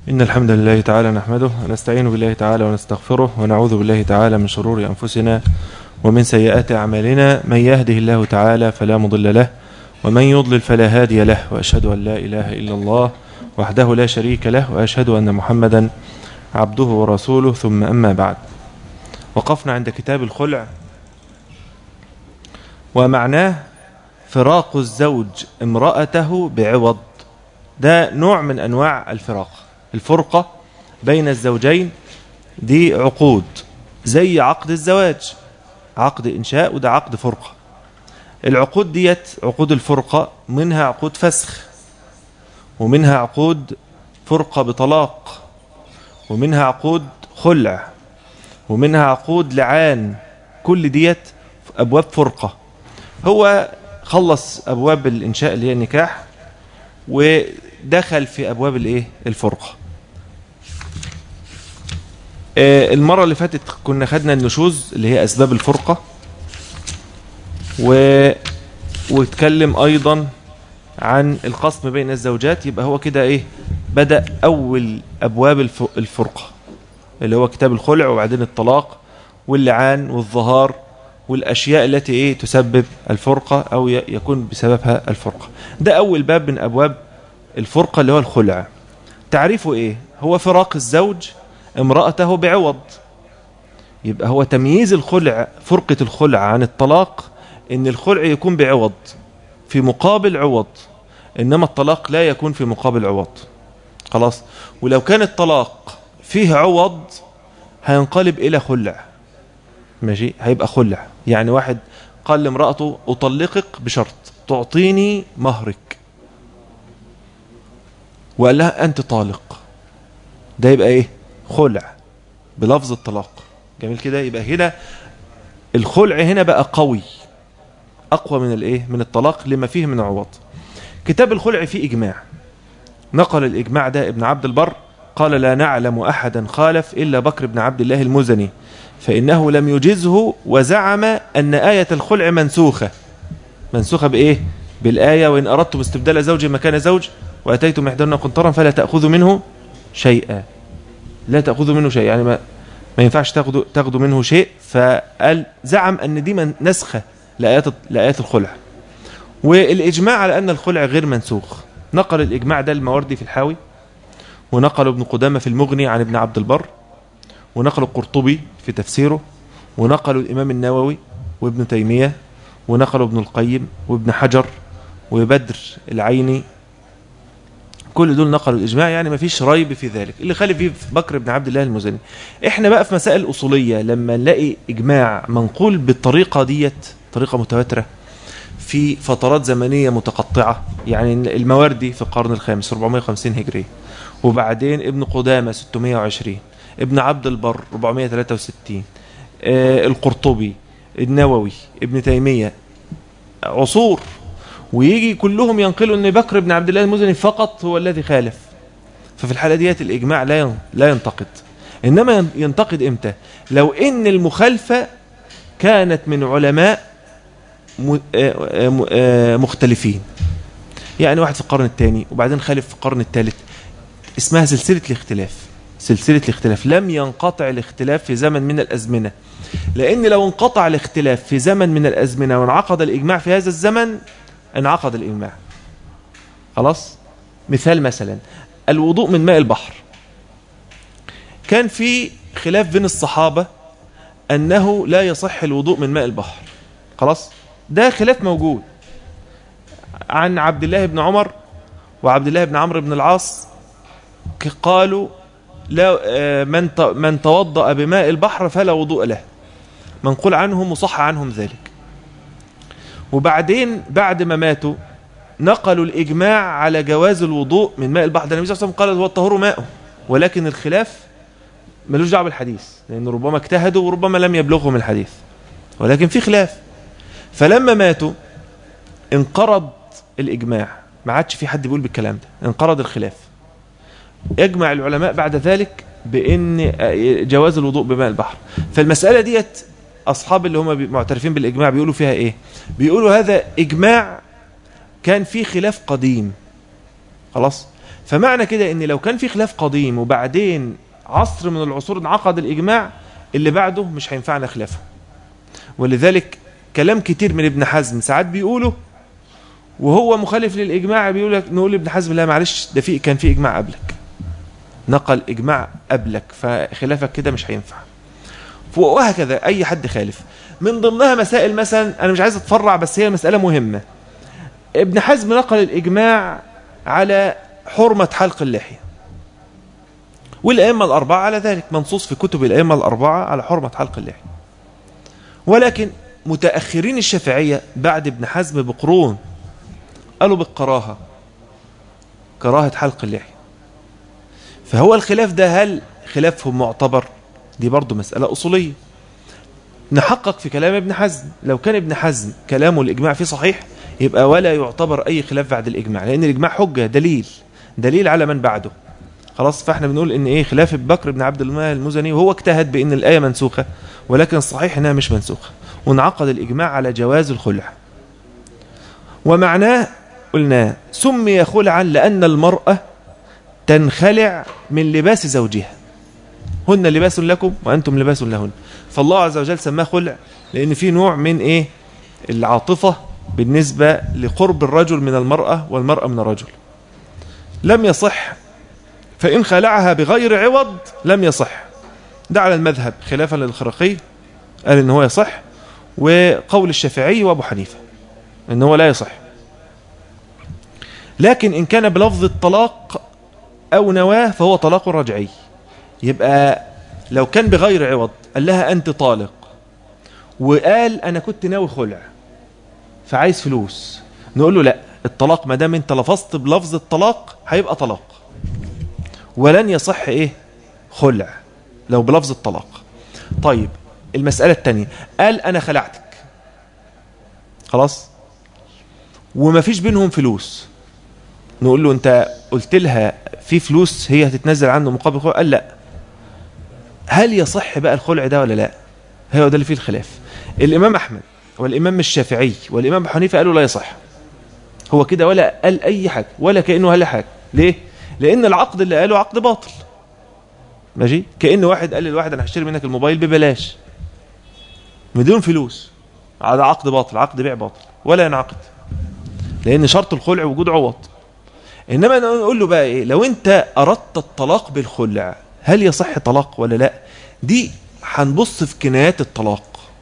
إن الحمد لله تعالى نحمده ونستعين بالله تعالى ونستغفره ونعوذ بالله تعالى من شرور أنفسنا ومن سيئات أعمالنا من يهده الله تعالى فلا مضل له ومن يضلل فلا هادي له وأشهد أن لا إله إلا الله وحده لا شريك له وأشهد أن محمدا عبده ورسوله ثم أما بعد وقفنا عند كتاب الخلع ومعناه فراق الزوج امرأته بعوض ده نوع من أنواع الفراق الفرقة بين الزوجين دي عقود زي عقد الزواج عقد إنشاء وده عقد فرقة العقود ديت عقود الفرقة منها عقود فسخ ومنها عقود فرقة بطلاق ومنها عقود خلع ومنها عقود لعان كل ديت أبواب فرقة هو خلص أبواب الإنشاء اللي هي النكاح ودخل في أبواب الإيه الفرقة المرة اللي فاتت كنا خدنا النشوز اللي هي أسباب الفرقة و... واتكلم أيضا عن القسم بين الزوجات يبقى هو كده إيه بدأ أول أبواب الف... الفرقة اللي هو كتاب الخلع وبعدين الطلاق واللعان والظهار والأشياء التي إيه تسبب الفرقة أو يكون بسببها الفرقة ده أول باب من أبواب الفرقة اللي هو الخلع تعريفه إيه هو فراق الزوج امرأته بعوض يبقى هو تمييز الخلع فرقة الخلع عن الطلاق ان الخلع يكون بعوض في مقابل عوض انما الطلاق لا يكون في مقابل عوض خلاص ولو كان الطلاق فيه عوض هينقلب الى خلع ماشي هيبقى خلع يعني واحد قال لامرأته اطلقك بشرط تعطيني مهرك وقال لها انت طالق ده يبقى ايه خلع بلفظ الطلاق جميل كده يبقى هنا الخلع هنا بقى قوي أقوى من الايه من الطلاق لما فيه من عوض كتاب الخلع فيه إجماع نقل الإجماع ده ابن عبد البر قال لا نعلم أحدا خالف إلا بكر بن عبد الله المزني فإنه لم يجزه وزعم أن آية الخلع منسوخة منسوخة بإيه بالآية وإن أردتم استبدال زوج مكان زوج وأتيتم إحدانا قنطرا فلا تأخذوا منه شيئا لا تأخذوا منه شيء يعني ما, ما ينفعش تاخدوا, تاخدوا منه شيء فقال زعم أن دي من نسخة لآيات, لآيات الخلع والإجماع على أن الخلع غير منسوخ نقل الإجماع ده المواردي في الحاوي ونقل ابن قدامة في المغني عن ابن عبد البر ونقل القرطبي في تفسيره ونقل الإمام النووي وابن تيمية ونقل ابن القيم وابن حجر وبدر العيني كل دول نقلوا الإجماع يعني ما فيش ريب في ذلك اللي خالف فيه بكر بن عبد الله المزني احنا بقى في مسائل أصولية لما نلاقي إجماع منقول بالطريقة ديت طريقة متواترة في فترات زمنية متقطعة يعني المواردي في القرن الخامس 450 هجري وبعدين ابن قدامة 620 ابن عبد البر 463 آه القرطبي النووي ابن تيمية عصور ويجي كلهم ينقلوا ان بكر بن عبد الله المزني فقط هو الذي خالف ففي الحالة ديت الإجماع لا لا ينتقد إنما ينتقد إمتى لو إن المخالفة كانت من علماء مختلفين يعني واحد في القرن الثاني وبعدين خالف في القرن الثالث اسمها سلسلة الاختلاف سلسلة الاختلاف لم ينقطع الاختلاف في زمن من الأزمنة لأن لو انقطع الاختلاف في زمن من الأزمنة وانعقد الإجماع في هذا الزمن انعقد الإجماع خلاص مثال مثلا الوضوء من ماء البحر كان في خلاف بين الصحابة أنه لا يصح الوضوء من ماء البحر خلاص ده خلاف موجود عن عبد الله بن عمر وعبد الله بن عمرو بن العاص قالوا لا من من توضأ بماء البحر فلا وضوء له منقول عنهم وصح عنهم ذلك وبعدين بعد ما ماتوا نقلوا الإجماع على جواز الوضوء من ماء البحر ده النبي صلى الله عليه وسلم قال هو الطهور ماءه ولكن الخلاف ملوش دعوه بالحديث لأن ربما اجتهدوا وربما لم يبلغهم الحديث ولكن في خلاف فلما ماتوا انقرض الإجماع ما عادش في حد بيقول بالكلام ده انقرض الخلاف يجمع العلماء بعد ذلك بأن جواز الوضوء بماء البحر فالمسألة ديت أصحاب اللي هم معترفين بالإجماع بيقولوا فيها إيه بيقولوا هذا إجماع كان فيه خلاف قديم خلاص فمعنى كده ان لو كان في خلاف قديم وبعدين عصر من العصور انعقد الاجماع اللي بعده مش هينفعنا خلافه ولذلك كلام كتير من ابن حزم ساعات بيقوله وهو مخالف للاجماع بيقول لك نقول ابن حزم لا معلش ده في كان في اجماع قبلك نقل اجماع قبلك فخلافك كده مش هينفع وهكذا اي حد خالف من ضمنها مسائل مثلا انا مش عايز اتفرع بس هي مساله مهمه ابن حزم نقل الاجماع على حرمه حلق اللحيه والائمه الاربعه على ذلك منصوص في كتب الائمه الاربعه على حرمه حلق اللحيه ولكن متاخرين الشافعيه بعد ابن حزم بقرون قالوا بالكراهه كراهه حلق اللحيه فهو الخلاف ده هل خلافهم معتبر دي برضو مسألة أصولية نحقق في كلام ابن حزم لو كان ابن حزم كلامه الإجماع فيه صحيح يبقى ولا يعتبر أي خلاف بعد الإجماع لأن الإجماع حجة دليل دليل على من بعده خلاص فاحنا بنقول ان ايه خلاف بكر بن عبد الله المزني وهو اجتهد بان الايه منسوخه ولكن الصحيح انها مش منسوخه وانعقد الاجماع على جواز الخلع ومعناه قلنا سمي خلعا لان المراه تنخلع من لباس زوجها هن لباس لكم وأنتم لباس لهن فالله عز وجل سماه خلع لأن في نوع من إيه العاطفة بالنسبة لقرب الرجل من المرأة والمرأة من الرجل لم يصح فإن خلعها بغير عوض لم يصح ده على المذهب خلافا للخرقي قال إن هو يصح وقول الشافعي وأبو حنيفة إن هو لا يصح لكن إن كان بلفظ الطلاق أو نواه فهو طلاق رجعي يبقى لو كان بغير عوض قال لها أنت طالق وقال أنا كنت ناوي خلع فعايز فلوس نقول له لا الطلاق ما دام انت لفظت بلفظ الطلاق هيبقى طلاق ولن يصح ايه خلع لو بلفظ الطلاق طيب المسألة الثانية قال أنا خلعتك خلاص وما فيش بينهم فلوس نقول له انت قلت لها في فلوس هي هتتنزل عنه مقابل خلع قال لا هل يصح بقى الخلع ده ولا لا هو ده اللي فيه الخلاف الامام احمد والامام الشافعي والامام ابو حنيفه قالوا لا يصح هو كده ولا قال اي حاجه ولا كانه قال حاجه ليه لان العقد اللي قاله عقد باطل ماشي كان واحد قال للواحد انا هشتري منك الموبايل ببلاش بدون فلوس هذا عقد باطل عقد بيع باطل ولا ينعقد لان شرط الخلع وجود عوض انما نقول له بقى ايه لو انت اردت الطلاق بالخلع هل يصح طلاق ولا لا دي هنبص في كنايات الطلاق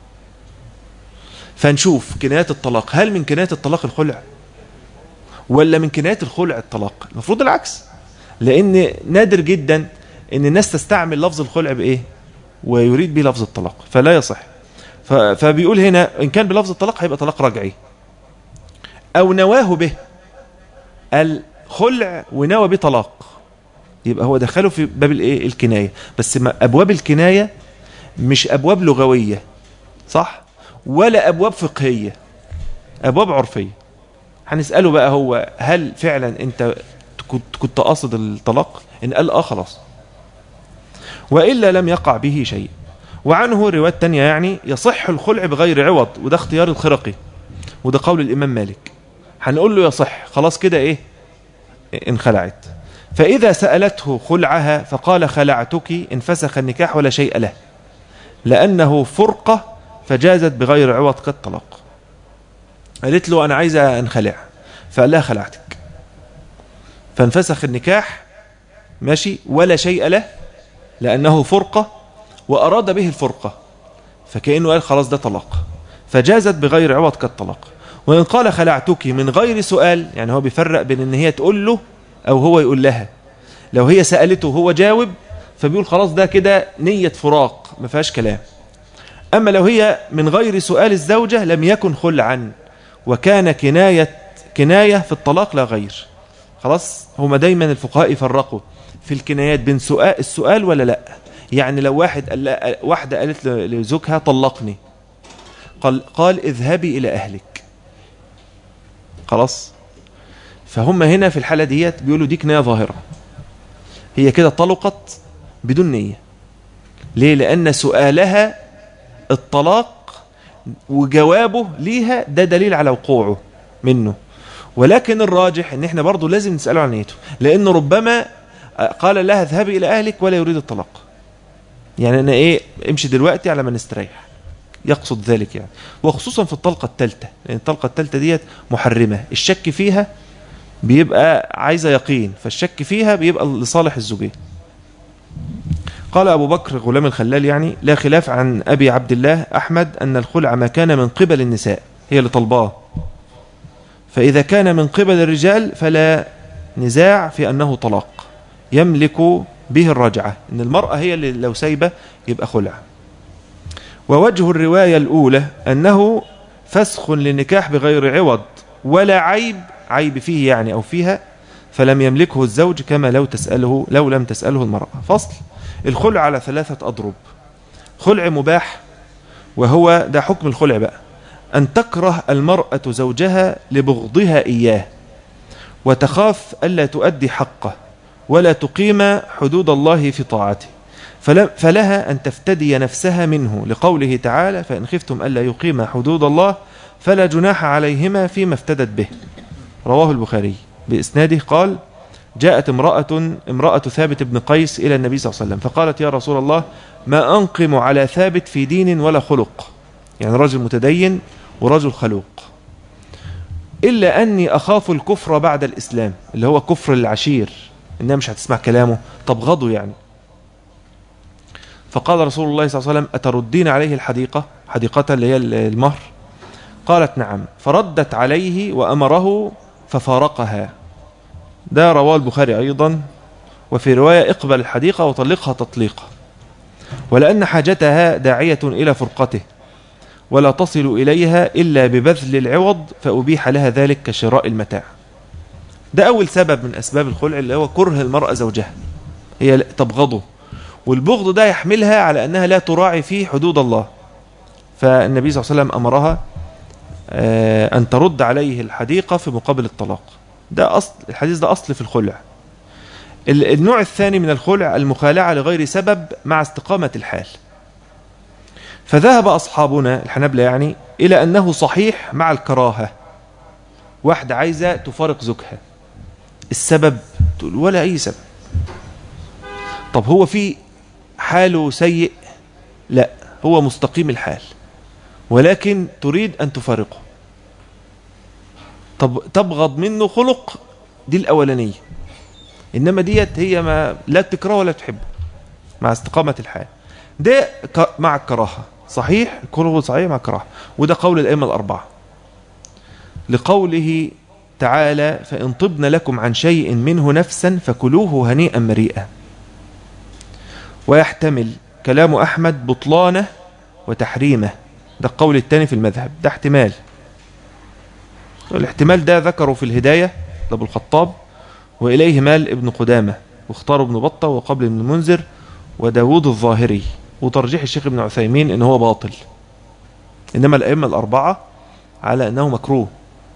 فنشوف كنايات الطلاق هل من كنايات الطلاق الخلع ولا من كنايات الخلع الطلاق المفروض العكس لان نادر جدا ان الناس تستعمل لفظ الخلع بايه ويريد به لفظ الطلاق فلا يصح فبيقول هنا ان كان بلفظ الطلاق هيبقى طلاق رجعي او نواه به الخلع ونوى به طلاق يبقى هو دخله في باب الايه الكنايه بس ما ابواب الكنايه مش ابواب لغويه صح ولا ابواب فقهيه ابواب عرفيه هنساله بقى هو هل فعلا انت كنت كنت قاصد الطلاق ان قال اه خلاص والا لم يقع به شيء وعنه روايات تانية يعني يصح الخلع بغير عوض وده اختيار الخرقي وده قول الامام مالك هنقول له يصح خلاص كده ايه انخلعت فإذا سألته خلعها فقال خلعتك انفسخ النكاح ولا شيء له لأنه فرقة فجازت بغير عوض كالطلاق قالت له أنا عايزة أنخلع فقال لها خلعتك فانفسخ النكاح ماشي ولا شيء له لأنه فرقة وأراد به الفرقة فكأنه قال خلاص ده طلاق فجازت بغير عوض كالطلاق وإن قال خلعتك من غير سؤال يعني هو بيفرق بين ان هي تقول له أو هو يقول لها لو هي سألته وهو جاوب فبيقول خلاص ده كده نية فراق ما فيهاش كلام أما لو هي من غير سؤال الزوجة لم يكن خلعا وكان كناية كناية في الطلاق لا غير خلاص هما دايما الفقهاء يفرقوا في الكنايات بين سؤال السؤال ولا لا يعني لو واحد قال واحدة قالت لزوجها طلقني قال, قال اذهبي إلى أهلك خلاص فهم هنا في الحالة ديت بيقولوا دي كناية ظاهرة هي كده طلقت بدون نية ليه لأن سؤالها الطلاق وجوابه ليها ده دليل على وقوعه منه ولكن الراجح ان احنا برضو لازم نسأله عن نيته لانه ربما قال لها اذهبي الى اهلك ولا يريد الطلاق يعني انا ايه امشي دلوقتي على ما نستريح يقصد ذلك يعني وخصوصا في الطلقة الثالثة لان الطلقة الثالثة ديت محرمة الشك فيها بيبقى عايزة يقين فالشك فيها بيبقى لصالح الزوجين قال أبو بكر غلام الخلال يعني لا خلاف عن أبي عبد الله أحمد أن الخلع ما كان من قبل النساء هي اللي طلباه فإذا كان من قبل الرجال فلا نزاع في أنه طلاق يملك به الرجعة إن المرأة هي اللي لو سايبة يبقى خلع ووجه الرواية الأولى أنه فسخ للنكاح بغير عوض ولا عيب عيب فيه يعني أو فيها فلم يملكه الزوج كما لو تسأله لو لم تسأله المرأة فصل الخلع على ثلاثة أضرب خلع مباح وهو ده حكم الخلع بقى أن تكره المرأة زوجها لبغضها إياه وتخاف ألا تؤدي حقه ولا تقيم حدود الله في طاعته فلها أن تفتدي نفسها منه لقوله تعالى فإن خفتم ألا يقيم حدود الله فلا جناح عليهما فيما افتدت به رواه البخاري بإسناده قال جاءت امرأة امرأة ثابت بن قيس إلى النبي صلى الله عليه وسلم فقالت يا رسول الله ما أنقم على ثابت في دين ولا خلق يعني رجل متدين ورجل خلوق إلا أني أخاف الكفر بعد الإسلام اللي هو كفر العشير إنها مش هتسمع كلامه تبغضه يعني فقال رسول الله صلى الله عليه وسلم أتردين عليه الحديقة حديقة اللي هي المهر قالت نعم فردت عليه وأمره ففارقها ده رواه البخاري أيضا وفي رواية اقبل الحديقة وطلقها تطليقا ولأن حاجتها داعية إلى فرقته ولا تصل إليها إلا ببذل العوض فأبيح لها ذلك كشراء المتاع ده أول سبب من أسباب الخلع اللي هو كره المرأة زوجها هي تبغضه والبغض ده يحملها على أنها لا تراعي فيه حدود الله فالنبي صلى الله عليه وسلم أمرها أن ترد عليه الحديقة في مقابل الطلاق ده أصل الحديث ده أصل في الخلع النوع الثاني من الخلع المخالعة لغير سبب مع استقامة الحال فذهب أصحابنا الحنبلة يعني إلى أنه صحيح مع الكراهة واحدة عايزة تفارق زوجها السبب تقول ولا أي سبب طب هو في حاله سيء لا هو مستقيم الحال ولكن تريد أن تفارقه طب تبغض منه خلق دي الأولانية إنما ديت هي ما لا تكره ولا تحبه مع استقامة الحال ده مع الكراهة صحيح كله صحيح مع الكراهة وده قول الأئمة الأربعة لقوله تعالى فإن طبن لكم عن شيء منه نفسا فكلوه هنيئا مريئا ويحتمل كلام أحمد بطلانه وتحريمه ده القول الثاني في المذهب ده احتمال الاحتمال ده ذكره في الهداية لابو الخطاب وإليه مال ابن قدامة واختار ابن بطة وقبل ابن المنذر وداود الظاهري وترجيح الشيخ ابن عثيمين ان هو باطل انما الائمه الاربعه على انه مكروه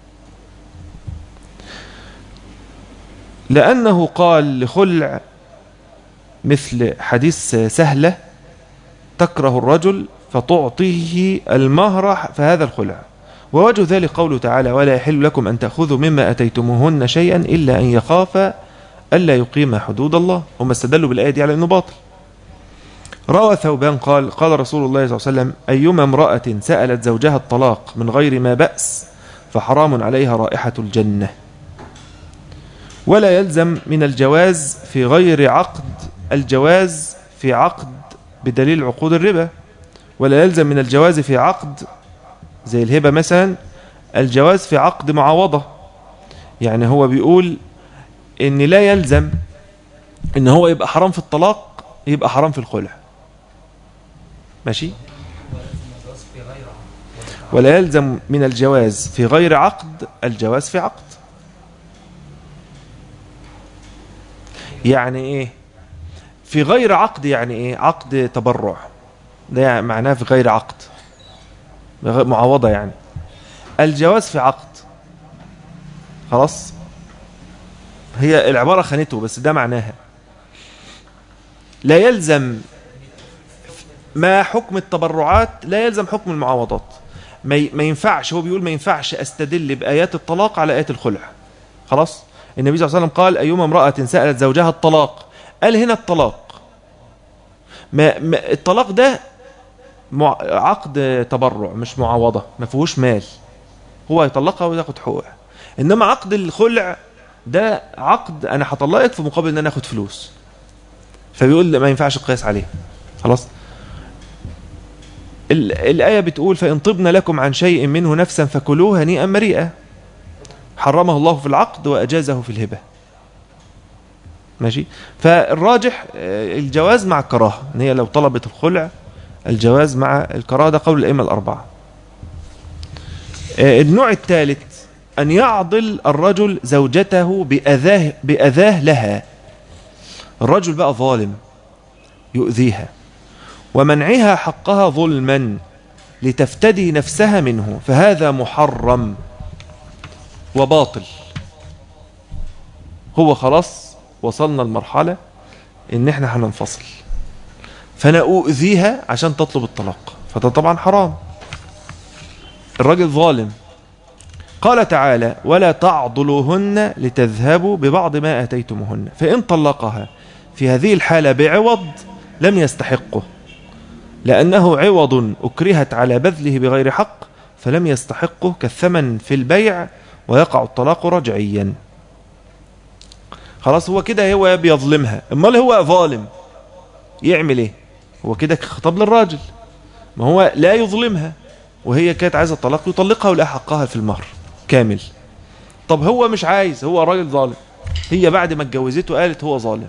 لانه قال لخلع مثل حديث سهله تكره الرجل فتعطيه المهر فهذا الخلع ووجه ذلك قوله تعالى ولا يحل لكم أن تأخذوا مما أتيتموهن شيئا إلا أن يخاف ألا يقيم حدود الله هم استدلوا بالآية دي على أنه باطل روى ثوبان قال قال رسول الله صلى الله عليه وسلم أيما امرأة سألت زوجها الطلاق من غير ما بأس فحرام عليها رائحة الجنة ولا يلزم من الجواز في غير عقد الجواز في عقد بدليل عقود الربا ولا يلزم من الجواز في عقد زي الهبة مثلا الجواز في عقد معاوضة يعني هو بيقول ان لا يلزم ان هو يبقى حرام في الطلاق يبقى حرام في الخلع ماشي ولا يلزم من الجواز في غير عقد الجواز في عقد يعني ايه في غير عقد يعني ايه عقد تبرع ده يعني معناه في غير عقد معاوضة يعني الجواز في عقد خلاص هي العبارة خانته بس ده معناها لا يلزم ما حكم التبرعات لا يلزم حكم المعاوضات ما ما ينفعش هو بيقول ما ينفعش استدل بايات الطلاق على ايات الخلع خلاص النبي صلى الله عليه وسلم قال ايما امراه سالت زوجها الطلاق قال هنا الطلاق ما, ما الطلاق ده مع عقد تبرع مش معاوضه ما فيهوش مال هو يطلقها وياخد حقوقها انما عقد الخلع ده عقد انا هطلقك في مقابل ان انا اخد فلوس فبيقول ما ينفعش القياس عليه خلاص الآية بتقول فإن طبن لكم عن شيء منه نفسا فكلوه هنيئا مريئا حرمه الله في العقد وأجازه في الهبة ماشي فالراجح الجواز مع الكراهة ان هي لو طلبت الخلع الجواز مع الكراهة ده قول الأئمة الأربعة النوع الثالث أن يعضل الرجل زوجته بأذاه, بأذاه لها الرجل بقى ظالم يؤذيها ومنعها حقها ظلما لتفتدي نفسها منه فهذا محرم وباطل هو خلاص وصلنا المرحلة ان احنا هننفصل فانا اؤذيها عشان تطلب الطلاق فده طبعا حرام الراجل ظالم قال تعالى ولا تعضلوهن لتذهبوا ببعض ما اتيتموهن فان طلقها في هذه الحالة بعوض لم يستحقه لأنه عوض أكرهت على بذله بغير حق فلم يستحقه كالثمن في البيع ويقع الطلاق رجعيا خلاص هو كده هو بيظلمها امال هو ظالم يعمل ايه هو كده خطاب للراجل ما هو لا يظلمها وهي كانت عايزه الطلاق يطلقها ولا حقها في المهر كامل طب هو مش عايز هو راجل ظالم هي بعد ما اتجوزته قالت هو ظالم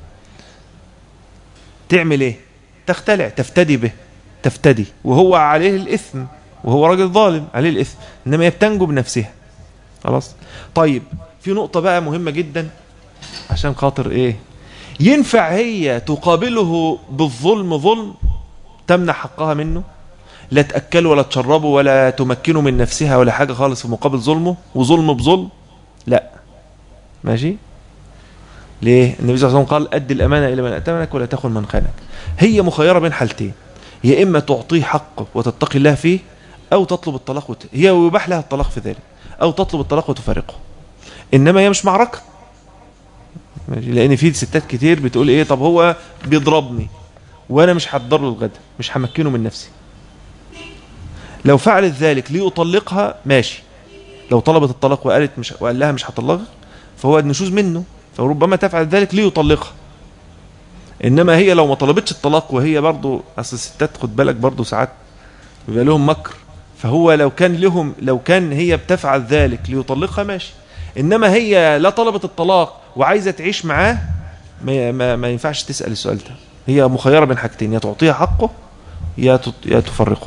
تعمل ايه تختلع تفتدي به تفتدي وهو عليه الإثم وهو راجل ظالم عليه الإثم إنما هي بتنجو بنفسها خلاص طيب في نقطة بقى مهمة جدا عشان خاطر إيه ينفع هي تقابله بالظلم ظلم تمنع حقها منه لا تأكله ولا تشربه ولا تمكنه من نفسها ولا حاجة خالص في مقابل ظلمه وظلم بظلم لا ماشي ليه النبي صلى الله عليه وسلم قال أدي الأمانة إلى من أتمنك ولا تخن من خانك هي مخيرة بين حالتين يا إما تعطيه حقه وتتقي الله فيه أو تطلب الطلاق وت... هي ويباح لها الطلاق في ذلك أو تطلب الطلاق وتفارقه إنما هي مش معركة لأن في ستات كتير بتقول إيه طب هو بيضربني وأنا مش هتضر له الغدا مش همكنه من نفسي لو فعلت ذلك ليطلقها ماشي لو طلبت الطلاق وقالت مش وقال لها مش هطلقك فهو النشوز منه فربما تفعل ذلك ليطلقها انما هي لو ما طلبتش الطلاق وهي برضو اصل الستات خد بالك برضو ساعات بيبقى لهم مكر فهو لو كان لهم لو كان هي بتفعل ذلك ليطلقها ماشي انما هي لا طلبت الطلاق وعايزه تعيش معاه ما, ما, ما ينفعش تسال السؤال ده هي مخيره بين حاجتين يا تعطيها حقه يا يا تفرقه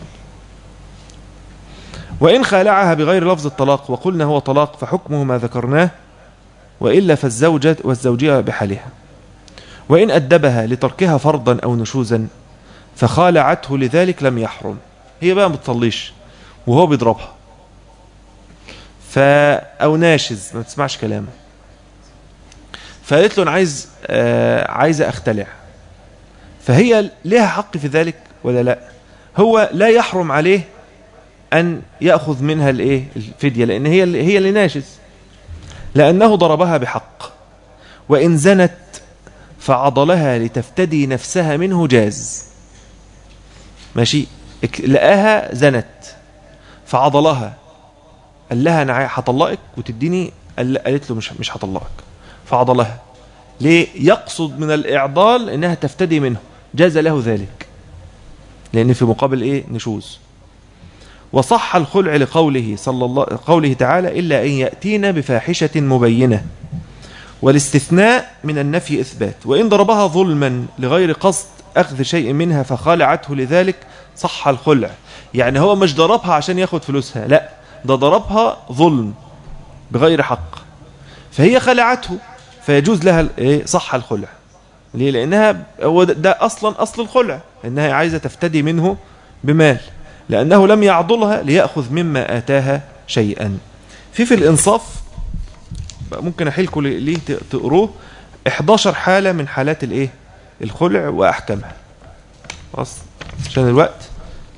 وإن خالعها بغير لفظ الطلاق وقلنا هو طلاق فحكمه ما ذكرناه وإلا فالزوجة والزوجية بحالها وإن أدبها لتركها فرضا أو نشوزا فخالعته لذلك لم يحرم هي بقى ما بتصليش وهو بيضربها ف أو ناشز ما تسمعش كلامه فقالت له أنا عايز آه عايزة أختلع فهي لها حق في ذلك ولا لا هو لا يحرم عليه أن يأخذ منها الايه الفدية لأن هي هي اللي ناشز لأنه ضربها بحق وإن زنت فعضلها لتفتدي نفسها منه جاز ماشي لقاها زنت فعضلها قال لها انا هطلقك وتديني قالت له مش مش هطلقك فعضلها ليه يقصد من الاعضال انها تفتدي منه جاز له ذلك لان في مقابل ايه نشوز وصح الخلع لقوله صلى الله قوله تعالى الا ان ياتينا بفاحشه مبينه والاستثناء من النفي إثبات وإن ضربها ظلما لغير قصد أخذ شيء منها فخالعته لذلك صح الخلع يعني هو مش ضربها عشان ياخد فلوسها لا ده ضربها ظلم بغير حق فهي خلعته فيجوز لها ايه صح الخلع ليه لأنها هو ده أصلا أصل الخلع إنها عايزة تفتدي منه بمال لأنه لم يعضلها ليأخذ مما آتاها شيئا في في الإنصاف ممكن احيلكم ليه تقروه 11 حالة من حالات الايه الخلع واحكامها خلاص عشان الوقت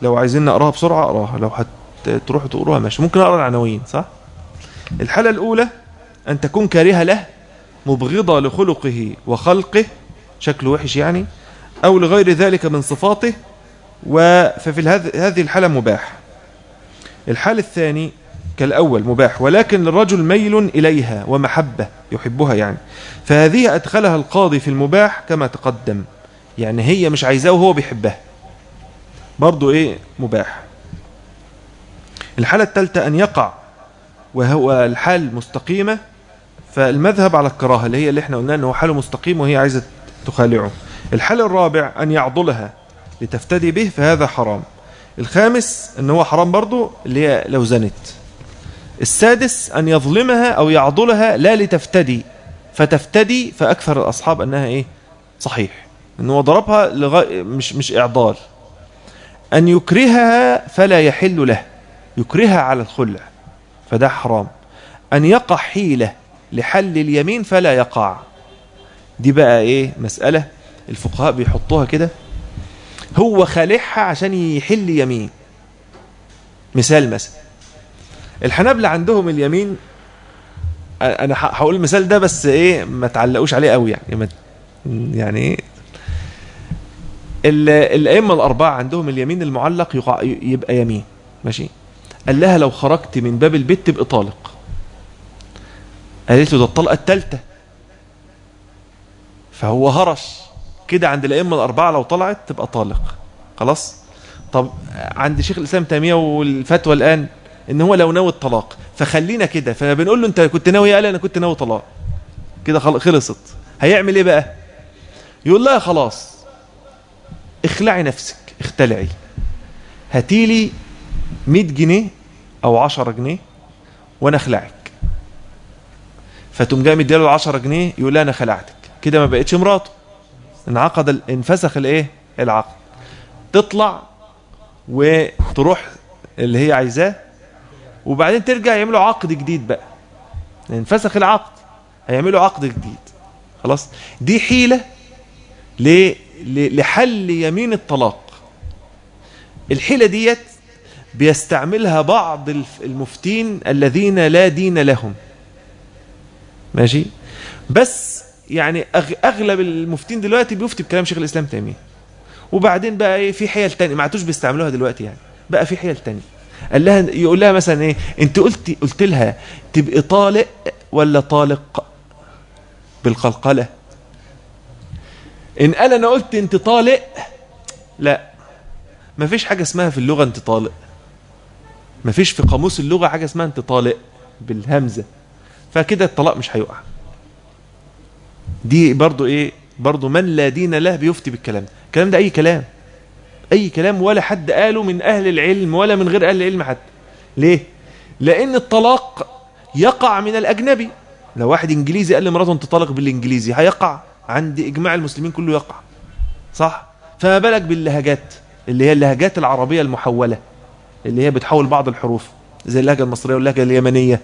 لو عايزين نقراها بسرعة اقراها لو هتروحوا تقروها ماشي ممكن اقرا العناوين صح الحالة الأولى أن تكون كارهة له مبغضة لخلقه وخلقه شكله وحش يعني أو لغير ذلك من صفاته ففي هذه الحالة مباح الحال الثاني كالأول مباح ولكن للرجل ميل إليها ومحبة يحبها يعني فهذه أدخلها القاضي في المباح كما تقدم يعني هي مش عايزاه وهو بيحبها برضو إيه مباح الحالة الثالثة أن يقع وهو الحال مستقيمة فالمذهب على الكراهة اللي هي اللي احنا قلنا أنه حاله مستقيم وهي عايزة تخالعه الحال الرابع أن يعضلها لتفتدي به فهذا حرام الخامس أن هو حرام برضو اللي هي لو زنت السادس أن يظلمها أو يعضلها لا لتفتدي فتفتدي فأكثر الأصحاب أنها إيه صحيح أنه ضربها لغا... مش, مش إعضال أن يكرهها فلا يحل له يكرهها على الخلع فده حرام أن يقع حيلة لحل اليمين فلا يقع دي بقى إيه مسألة الفقهاء بيحطوها كده هو خالعها عشان يحل يمين مثال مثلا الحنابلة عندهم اليمين انا هقول المثال ده بس ايه ما تعلقوش عليه قوي يعني يعني ايه الائمه الاربعه عندهم اليمين المعلق يبقى يمين ماشي قال لها لو خرجت من باب البيت تبقى طالق قالت له ده الطلقه الثالثه فهو هرش كده عند الائمه الاربعه لو طلعت تبقى طالق خلاص طب عند شيخ الاسلام تيميه والفتوى الان ان هو لو ناوي الطلاق فخلينا كده فبنقول له انت كنت ناوي قال انا كنت ناوي طلاق كده خلصت هيعمل ايه بقى يقول لها خلاص اخلعي نفسك اختلعي هاتيلي 100 جنيه او 10 جنيه وانا اخلعك فتقوم جاي مديله 10 جنيه يقول لها انا خلعتك كده ما بقتش مراته انعقد انفسخ الايه العقد تطلع وتروح اللي هي عايزاه وبعدين ترجع يعملوا عقد جديد بقى انفسخ العقد هيعملوا عقد جديد خلاص دي حيلة لحل يمين الطلاق الحيلة ديت بيستعملها بعض المفتين الذين لا دين لهم ماشي بس يعني اغلب المفتين دلوقتي بيفتي بكلام شيخ الاسلام تيميه وبعدين بقى ايه في حيل تانية ما عادوش بيستعملوها دلوقتي يعني بقى في حيل تانية قال لها يقول لها مثلا ايه انت قلت قلت لها تبقي طالق ولا طالق بالقلقله ان قال انا قلت انت طالق لا ما فيش حاجه اسمها في اللغه انت طالق ما فيش في قاموس اللغه حاجه اسمها انت طالق بالهمزه فكده الطلاق مش هيقع دي برضو ايه برضو من لا دين له بيفتي بالكلام ده الكلام ده اي كلام اي كلام ولا حد قاله من اهل العلم ولا من غير اهل العلم حتى ليه لان الطلاق يقع من الاجنبي لو واحد انجليزي قال لمراته انت طالق بالانجليزي هيقع عند اجماع المسلمين كله يقع صح فما بالك باللهجات اللي هي اللهجات العربيه المحوله اللي هي بتحول بعض الحروف زي اللهجه المصريه واللهجه اليمنيه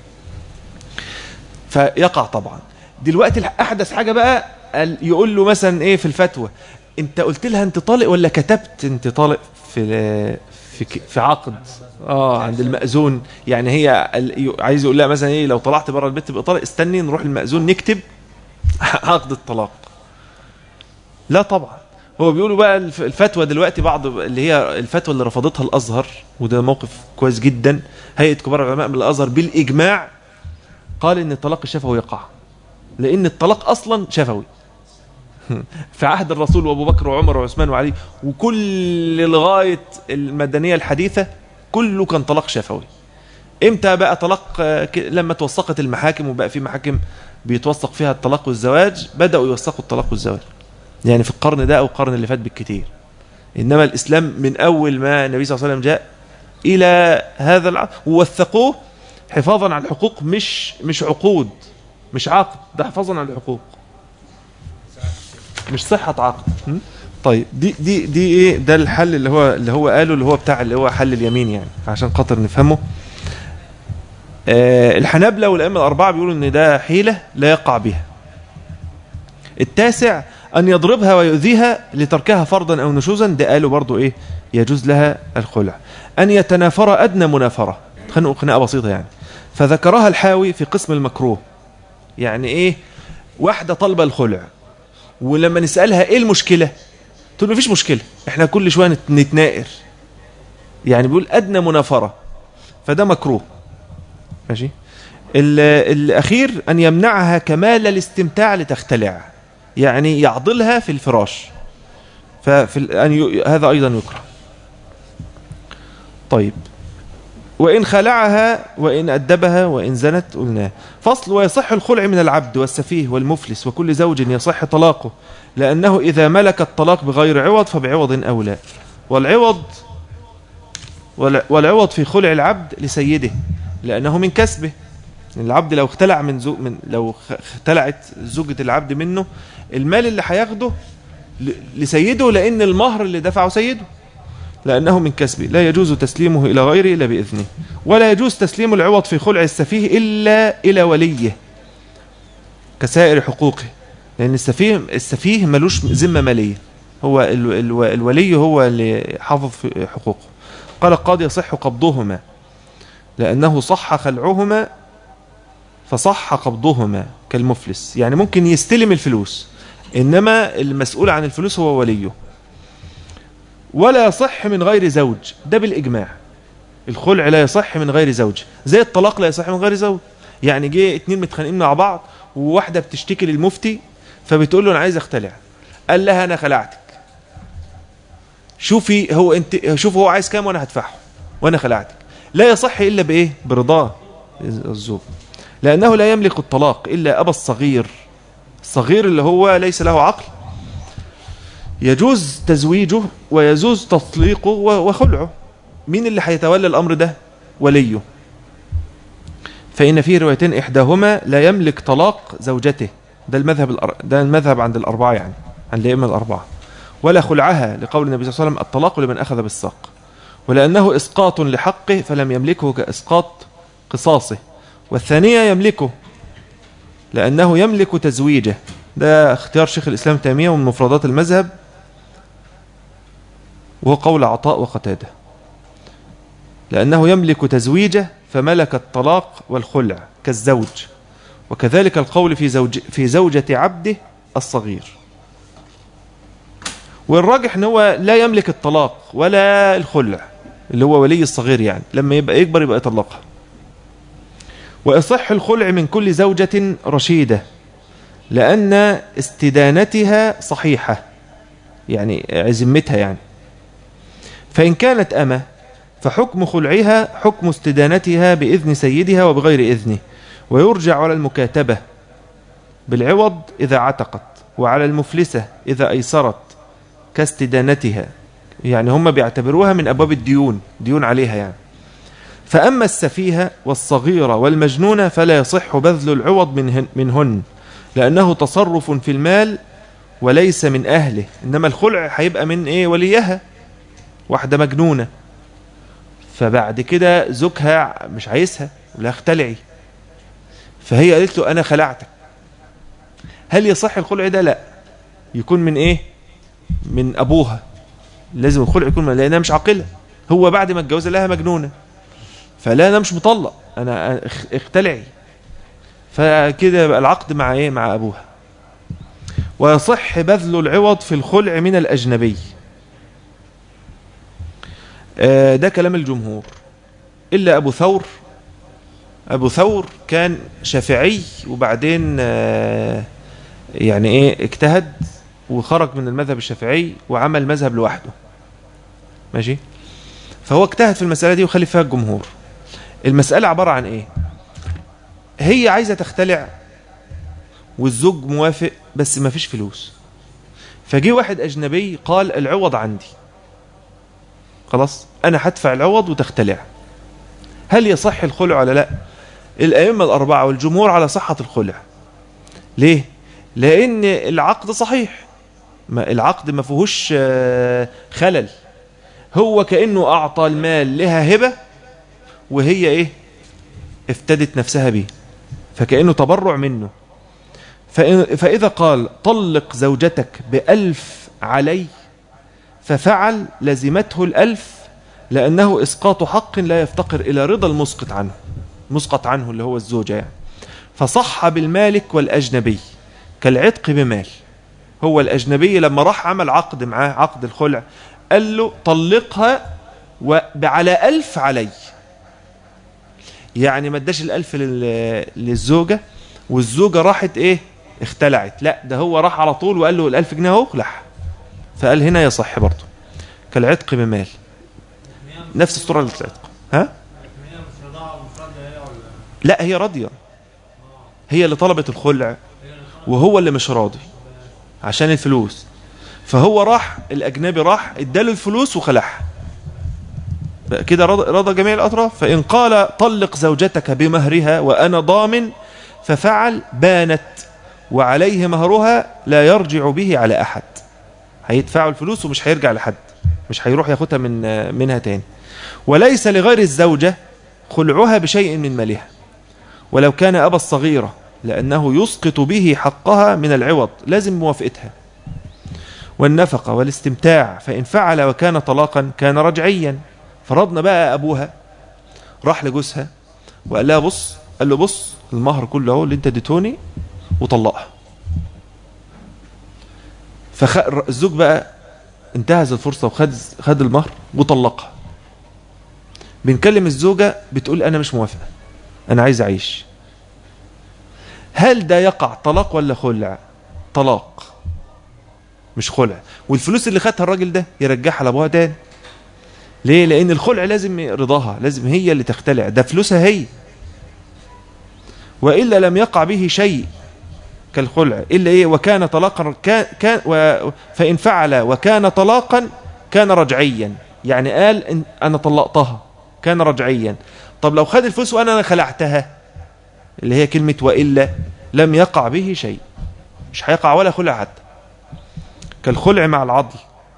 فيقع طبعا دلوقتي احدث حاجه بقى يقول له مثلا ايه في الفتوى انت قلت لها انت طالق ولا كتبت انت طالق في في في عقد اه عند المأذون يعني هي عايز يقول لها مثلا ايه لو طلعت بره البيت تبقى طالق استني نروح المأذون نكتب عقد الطلاق لا طبعا هو بيقولوا بقى الفتوى دلوقتي بعض اللي هي الفتوى اللي رفضتها الازهر وده موقف كويس جدا هيئه كبار العلماء من الازهر بالاجماع قال ان الطلاق الشفوي يقع لان الطلاق اصلا شفوي في عهد الرسول وابو بكر وعمر وعثمان وعلي وكل لغايه المدنيه الحديثه كله كان طلاق شفوي امتى بقى طلاق لما توثقت المحاكم وبقى في محاكم بيتوثق فيها الطلاق والزواج بداوا يوثقوا الطلاق والزواج يعني في القرن ده او القرن اللي فات بالكثير انما الاسلام من اول ما النبي صلى الله عليه وسلم جاء الى هذا العقد ووثقوه حفاظا على الحقوق مش مش عقود مش عقد ده حفاظا على الحقوق مش صحة عقد طيب دي دي دي ايه ده الحل اللي هو اللي هو قاله اللي هو بتاع اللي هو حل اليمين يعني عشان خاطر نفهمه آه الحنابلة والأئمة الأربعة بيقولوا إن ده حيلة لا يقع بها التاسع أن يضربها ويؤذيها لتركها فرضا أو نشوزا ده قالوا برضو إيه يجوز لها الخلع أن يتنافر أدنى منافرة خنقوا خناقة بسيطة يعني فذكرها الحاوي في قسم المكروه يعني إيه واحدة طالبة الخلع ولما نسألها إيه المشكلة تقول مفيش مشكلة إحنا كل شوية نت- نتنائر يعني بيقول أدنى منافرة فده مكروه ماشي ال- الأخير أن يمنعها كمال الاستمتاع لتختلع يعني يعضلها في الفراش ففي ال- أن ي... هذا أيضا يكره طيب وإن خلعها وإن أدبها وإن زنت قلناه فصل ويصح الخلع من العبد والسفيه والمفلس وكل زوج يصح طلاقه لأنه إذا ملك الطلاق بغير عوض فبعوض أولى والعوض والع- والعوض في خلع العبد لسيده لأنه من كسبه العبد لو اختلع من زو من لو خ- اختلعت زوجة العبد منه المال اللي هياخده ل- لسيده لأن المهر اللي دفعه سيده لأنه من كسبه لا يجوز تسليمه إلى غيره إلا بإذنه ولا يجوز تسليم العوض في خلع السفيه إلا إلى وليه كسائر حقوقه لأن السفيه السفيه ملوش ذمة مالية هو ال ال الولي هو اللي حافظ في حقوقه قال القاضي يصح قبضهما لأنه صح خلعهما فصح قبضهما كالمفلس يعني ممكن يستلم الفلوس إنما المسؤول عن الفلوس هو وليه ولا يصح من غير زوج ده بالإجماع الخلع لا يصح من غير زوج زي الطلاق لا يصح من غير زوج يعني جه اتنين متخانقين مع بعض وواحدة بتشتكي للمفتي فبتقول له أنا عايز أختلع قال لها أنا خلعتك شوفي هو انت شوف هو عايز كام وانا هدفعه وانا خلعتك لا يصح الا بايه برضاه الزوج لانه لا يملك الطلاق الا ابا الصغير الصغير اللي هو ليس له عقل يجوز تزويجه ويجوز تطليقه و- وخلعه مين اللي هيتولى الامر ده وليه فإن في روايتين إحداهما لا يملك طلاق زوجته ده المذهب الأر... ده المذهب عند الأربعة يعني عند الأئمة الأربعة ولا خلعها لقول النبي صلى الله عليه وسلم الطلاق لمن أخذ بالساق ولأنه إسقاط لحقه فلم يملكه كإسقاط قصاصه والثانية يملكه لأنه يملك تزويجه ده اختيار شيخ الإسلام تيمية ومن مفردات المذهب وهو قول عطاء وقتاده لأنه يملك تزويجه فملك الطلاق والخلع كالزوج وكذلك القول في زوج في زوجة عبده الصغير والراجح ان هو لا يملك الطلاق ولا الخلع اللي هو ولي الصغير يعني لما يبقى يكبر يبقى يطلقها ويصح الخلع من كل زوجة رشيدة لأن استدانتها صحيحة يعني عزمتها يعني فإن كانت أمة فحكم خلعها حكم استدانتها بإذن سيدها وبغير إذنه ويرجع على المكاتبة بالعوض إذا عتقت وعلى المفلسة إذا أيسرت كاستدانتها يعني هم بيعتبروها من أبواب الديون ديون عليها يعني فأما السفيهة والصغيرة والمجنونة فلا يصح بذل العوض منهن, منهن لأنه تصرف في المال وليس من أهله إنما الخلع هيبقى من إيه وليها واحدة مجنونة فبعد كده زوجها مش عايزها ولا اختلعي فهي قالت له أنا خلعتك هل يصح الخلع ده لا يكون من إيه من أبوها لازم الخلع يكون من لأنها مش عاقلة هو بعد ما اتجوزها لها مجنونة فلا أنا مش مطلق أنا اختلعي فكده يبقى العقد مع إيه مع أبوها ويصح بذل العوض في الخلع من الأجنبي آه ده كلام الجمهور إلا أبو ثور أبو ثور كان شافعي وبعدين آه يعني إيه اجتهد وخرج من المذهب الشافعي وعمل مذهب لوحده ماشي فهو اجتهد في المسألة دي وخلي فيها الجمهور المسألة عبارة عن ايه هي عايزة تختلع والزوج موافق بس ما فيش فلوس فجي واحد أجنبي قال العوض عندي خلاص أنا هدفع العوض وتختلع هل يصح الخلع ولا لا الأئمة الأربعة والجمهور على صحة الخلع ليه لأن العقد صحيح ما العقد ما فيهوش خلل هو كأنه أعطى المال لها هبة وهي إيه افتدت نفسها به فكأنه تبرع منه فإن فإذا قال طلق زوجتك بألف علي ففعل لزمته الألف لأنه إسقاط حق لا يفتقر إلى رضا المسقط عنه مسقط عنه اللي هو الزوجة يعني فصح بالمالك والأجنبي كالعتق بمال هو الأجنبي لما راح عمل عقد معاه عقد الخلع قال له طلقها وعلى ألف علي يعني ما اداش الألف لل- للزوجة والزوجة راحت ايه اختلعت لا ده هو راح على طول وقال له الألف جنيه اهو لح فقال هنا يصح برضه كالعتق بمال نفس الصورة اللي العتق ها هي مش رضاعة ومش راضية هي ولا لا هي راضية هي اللي طلبت الخلع وهو اللي مش راضي عشان الفلوس فهو راح الأجنبي راح اداله الفلوس وخلعها بقى كده رضى, رضى جميع الأطراف فإن قال طلق زوجتك بمهرها وأنا ضامن ففعل بانت وعليه مهرها لا يرجع به على أحد هيدفعوا الفلوس ومش هيرجع لحد مش هيروح ياخدها من منها تاني وليس لغير الزوجة خلعها بشيء من مالها ولو كان أبا الصغيرة لأنه يسقط به حقها من العوض لازم موافقتها والنفقة والاستمتاع فإن فعل وكان طلاقا كان رجعيا فرضنا بقى أبوها راح لجوزها وقال لها بص قال له بص المهر كله اهو اللي انت اديتوني وطلقها فالزوج بقى انتهز الفرصة وخد خد المهر وطلقها بنكلم الزوجة بتقول أنا مش موافقة أنا عايز أعيش هل ده يقع طلاق ولا خلع طلاق مش خلع والفلوس اللي خدها الراجل ده يرجعها لابوها تاني ليه لان الخلع لازم رضاها لازم هي اللي تختلع ده فلوسها هي والا لم يقع به شيء كالخلع الا ايه وكان طلاقا كان, كان و فان فعل وكان طلاقا كان رجعيا يعني قال إن انا طلقتها كان رجعيا طب لو خد الفلوس وانا خلعتها اللي هي كلمه والا لم يقع به شيء مش هيقع ولا خلع حتى كالخلع مع العضل